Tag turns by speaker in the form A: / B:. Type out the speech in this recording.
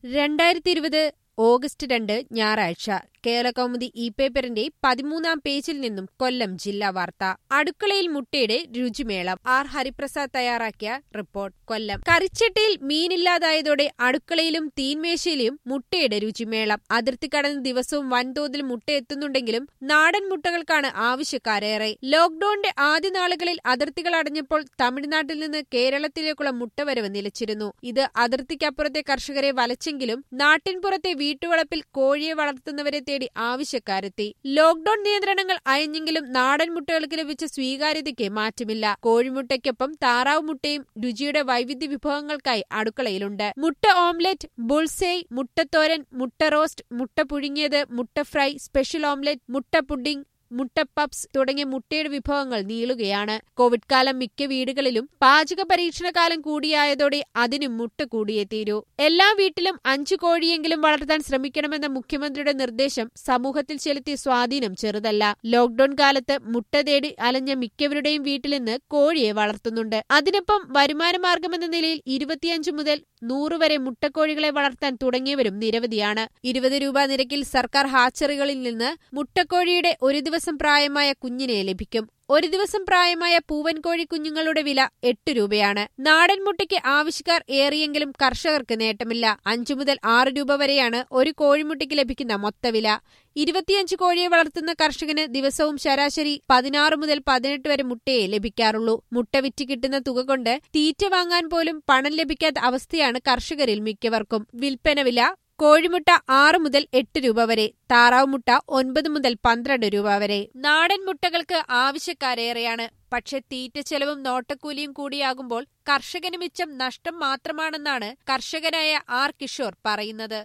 A: രണ്ടായിരത്തി ഇരുപത് ഓഗസ്റ്റ് രണ്ട് ഞായറാഴ്ച കേരളകൗമുദി ഇ പേപ്പറിന്റെ പതിമൂന്നാം പേജിൽ നിന്നും കൊല്ലം ജില്ലാ വാർത്ത അടുക്കളയിൽ മുട്ടയുടെ രുചിമേളം ആർ ഹരിപ്രസാദ് തയ്യാറാക്കിയ റിപ്പോർട്ട് കൊല്ലം കറിച്ചട്ടിയിൽ മീനില്ലാതായതോടെ അടുക്കളയിലും തീൻമേശയിലും മുട്ടയുടെ രുചിമേളം അതിർത്തി കടന്ന് ദിവസവും വൻതോതിൽ മുട്ട എത്തുന്നുണ്ടെങ്കിലും നാടൻ മുട്ടകൾക്കാണ് ആവശ്യക്കാരേറെ ലോക്ഡൌണിന്റെ ആദ്യ നാളുകളിൽ അതിർത്തികൾ അടഞ്ഞപ്പോൾ തമിഴ്നാട്ടിൽ നിന്ന് കേരളത്തിലേക്കുള്ള മുട്ടവരവ് നിലച്ചിരുന്നു ഇത് അതിർത്തിക്കപ്പുറത്തെ കർഷകരെ വലച്ചെങ്കിലും നാട്ടിൻപുറത്തെ വീട്ടുവളപ്പിൽ കോഴിയെ വളർത്തുന്നവരെ തേടി ആവശ്യക്കാരെത്തി ലോക്ഡൌൺ നിയന്ത്രണങ്ങൾ അയഞ്ഞെങ്കിലും നാടൻ മുട്ടകൾക്ക് ലഭിച്ച സ്വീകാര്യതയ്ക്ക് മാറ്റമില്ല കോഴിമുട്ടയ്ക്കൊപ്പം താറാവ് മുട്ടയും രുചിയുടെ വൈവിധ്യ വിഭവങ്ങൾക്കായി അടുക്കളയിലുണ്ട് മുട്ട ഓംലെറ്റ് ബുൾസേയ് മുട്ടത്തോരൻ മുട്ട റോസ്റ്റ് മുട്ട പുഴുങ്ങിയത് മുട്ട ഫ്രൈ സ്പെഷ്യൽ ഓംലെറ്റ് മുട്ട പുഡിംഗ് മുട്ട പപ്സ് തുടങ്ങിയ മുട്ടയുടെ വിഭവങ്ങൾ നീളുകയാണ് കോവിഡ് കാലം മിക്ക വീടുകളിലും പാചക പരീക്ഷണ കാലം കൂടിയായതോടെ അതിനും മുട്ട കൂടിയേ തീരൂ എല്ലാ വീട്ടിലും അഞ്ചു കോഴിയെങ്കിലും വളർത്താൻ ശ്രമിക്കണമെന്ന മുഖ്യമന്ത്രിയുടെ നിർദ്ദേശം സമൂഹത്തിൽ ചെലുത്തിയ സ്വാധീനം ചെറുതല്ല ലോക്ഡൌൺ കാലത്ത് മുട്ട തേടി അലഞ്ഞ മിക്കവരുടെയും വീട്ടിൽ നിന്ന് കോഴിയെ വളർത്തുന്നുണ്ട് അതിനൊപ്പം വരുമാനമാർഗമെന്ന നിലയിൽ ഇരുപത്തിയഞ്ച് മുതൽ നൂറ് വരെ മുട്ടക്കോഴികളെ വളർത്താൻ തുടങ്ങിയവരും നിരവധിയാണ് ഇരുപത് രൂപ നിരക്കിൽ സർക്കാർ ഹാച്ചറികളിൽ നിന്ന് മുട്ടക്കോഴിയുടെ ഒരു ദിവസം പ്രായമായ കുഞ്ഞിനെ ലഭിക്കും ഒരു ദിവസം പ്രായമായ പൂവൻ കോഴി കുഞ്ഞുങ്ങളുടെ വില എട്ട് രൂപയാണ് നാടൻ മുട്ടയ്ക്ക് ആവശ്യക്കാർ ഏറിയെങ്കിലും കർഷകർക്ക് നേട്ടമില്ല അഞ്ചു മുതൽ ആറ് രൂപ വരെയാണ് ഒരു കോഴിമുട്ടയ്ക്ക് ലഭിക്കുന്ന മൊത്തവില ഇരുപത്തിയഞ്ച് കോഴിയെ വളർത്തുന്ന കർഷകന് ദിവസവും ശരാശരി പതിനാറ് മുതൽ പതിനെട്ട് വരെ മുട്ടയെ ലഭിക്കാറുള്ളൂ മുട്ട വിറ്റ് കിട്ടുന്ന തുക കൊണ്ട് തീറ്റ വാങ്ങാൻ പോലും പണം ലഭിക്കാത്ത അവസ്ഥയാണ് കർഷകരിൽ മിക്കവർക്കും വിൽപ്പന വില കോഴിമുട്ട ആറ് മുതൽ എട്ട് രൂപ വരെ താറാവ് മുട്ട ഒൻപത് മുതൽ പന്ത്രണ്ട് രൂപ വരെ നാടൻ മുട്ടകൾക്ക് ആവശ്യക്കാരേറെയാണ് പക്ഷെ തീറ്റ ചെലവും നോട്ടക്കൂലിയും കൂടിയാകുമ്പോൾ കർഷകന് മിച്ചം നഷ്ടം മാത്രമാണെന്നാണ് കർഷകനായ ആർ കിഷോർ പറയുന്നത്